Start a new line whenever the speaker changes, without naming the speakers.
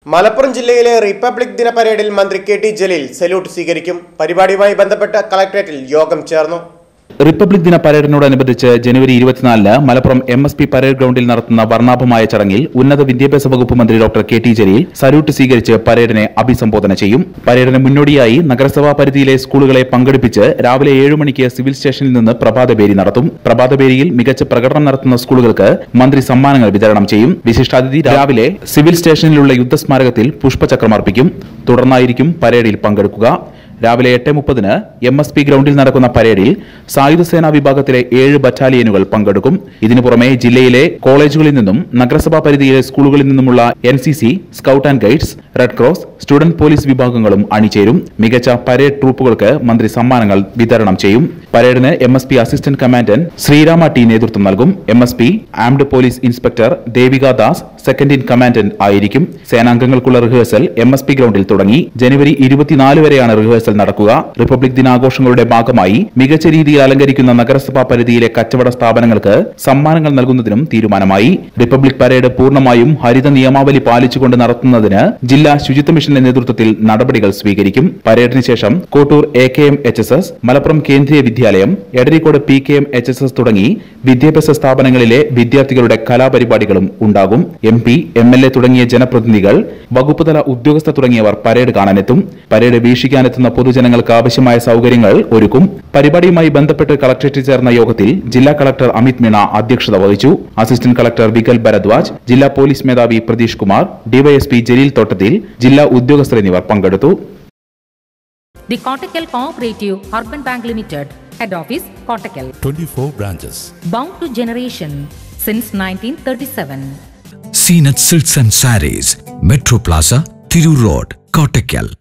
മലപ്പുറം ജില്ലയിലെ റിപ്പബ്ലിക് ദിന പരേഡിൽ മന്ത്രി കെ ടി ജലീൽ സല്യൂട്ട് സ്വീകരിക്കും പരിപാടിയുമായി ബന്ധപ്പെട്ട് കളക്ടറേറ്റിൽ യോഗം ചേർന്നു
റിപ്പബ്ലിക് ദിന പരേഡിനോടനുബന്ധിച്ച് ജനുവരി ഇരുപത്തിനാലിന് Malappuram M S P parade ഗ്രൗണ്ടിൽ നടത്തുന്ന വർണ്ണാഭമായ ചടങ്ങിൽ ഉന്നത വിദ്യാഭ്യാസ വകുപ്പ് മന്ത്രി doctor K T Jaleel salute സ്വീകരിച്ച് പരേഡിനെ അഭിസംബോധന ചെയ്യും പരേഡിന് മുന്നോടിയായി നഗരസഭാ പരിധിയിലെ സ്കൂളുകളെ പങ്കെടുപ്പിച്ച് രാവിലെ ഏഴു മണിക്ക് സിവിൽ സ്റ്റേഷനിൽ നിന്ന് പ്രഭാതപേരി നടത്തും പ്രഭാതപേരിയിൽ മികച്ച പ്രകടനം നടത്തുന്ന സ്കൂളുകൾക്ക് മന്ത്രി സമ്മാനങ്ങൾ വിതരണം ചെയ്യും വിശിഷ്ടാതിഥി രാവിലെ സിവിൽ സ്റ്റേഷനിലുള്ള യുദ്ധസ്മാരകത്തിൽ പുഷ്പചക്രം അർപ്പിക്കും തുടർന്നായിരിക്കും പരേഡിൽ പങ്കെടുക്കുക രാവിലെ എട്ട് മുപ്പതിന് എം എസ് പി ഗ്രൗണ്ടിൽ നടക്കുന്ന പരേഡിൽ സായുധസേനാ വിഭാഗത്തിലെ ഏഴ് ബറ്റാലിയനുകൾ പങ്കെടുക്കും ഇതിനു പുറമെ ജില്ലയിലെ കോളേജുകളിൽ നിന്നും നഗരസഭാ പരിധിയിലെ സ്കൂളുകളിൽ നിന്നുമുള്ള N C C scout and guides red cross student police വിഭാഗങ്ങളും അണിചേരും മികച്ച പരേഡ് ട്രൂപ്പുകൾക്ക് മന്ത്രി സമ്മാനങ്ങൾ വിതരണം ചെയ്യും പരേഡിന് M S P assistant commandant Sreerama T നേതൃത്വം നൽകും M S P armed police inspector Devika Das second in commandant ആയിരിക്കും സേനാംഗങ്ങൾക്കുള്ള റിഹേഴ്സൽ എം എസ് പി ഗ്രൗണ്ടിൽ തുടങ്ങി ജനുവരി ഇരുപത്തിനാല് വരെയാണ് റിഹേഴ്സൽ നടക്കുക റിപ്പബ്ലിക് ദിനാഘോഷങ്ങളുടെ ഭാഗമായി മികച്ച രീതിയിൽ അലങ്കരിക്കുന്ന നഗരസഭാ പരിധിയിലെ കച്ചവട സ്ഥാപനങ്ങൾക്ക് സമ്മാനങ്ങൾ നൽകുന്നതിനും തീരുമാനമായി റിപ്പബ്ലിക് പരേഡ് പൂർണ്ണമായും ഹരിത നിയമാവലി പാലിച്ചുകൊണ്ട് നടത്തുന്നതിന് ജില്ലാ ശുചിത്വ മിഷന്റെ നേതൃത്വത്തിൽ നടപടികൾ സ്വീകരിക്കും പരേഡിന് ശേഷം Kottoor A K M H S S Malappuram Kendriya Vidyalaya Edarikode P K M H S S തുടങ്ങി വിദ്യാഭ്യാസ സ്ഥാപനങ്ങളിലെ വിദ്യാർത്ഥികളുടെ കലാപരിപാടികളും ഉണ്ടാകും M P M L A തുടങ്ങിയ ജനപ്രതിനിധികൾ വകുപ്പുതല ഉദ്യോഗസ്ഥർ തുടങ്ങിയവർ പരേഡ് കാണാനെത്തും പരേഡ് വീക്ഷിക്കാനെത്തുന്ന പൊതുജനങ്ങൾക്ക് ആവശ്യമായ സൗകര്യങ്ങൾ ഒരുക്കും പരിപാടിയുമായി ബന്ധപ്പെട്ട് കളക്ടറേറ്റിൽ ചേർന്ന യോഗത്തിൽ ജില്ലാ കളക്ടർ അമിത് മീണ അധ്യക്ഷത വഹിച്ചു അസിസ്റ്റന്റ് കളക്ടർ വികൽ ഭരദ്വാജ് ജില്ലാ പോലീസ് മേധാവി പ്രതീഷ് കുമാർ ഡിവൈഎസ്പി ജലീൽ തോട്ടത്തിൽ ജില്ലാ ഉദ്യോഗസ്ഥർ എന്നിവർ പങ്കെടുത്തു
The Kottakkal Cooperative Urban Bank Limited, Head Office, Kottakkal.
24 branches.
Bound to generation since 1937.
Seen at Silks and Saris, Metro Plaza, Thiru Road, Kottakkal.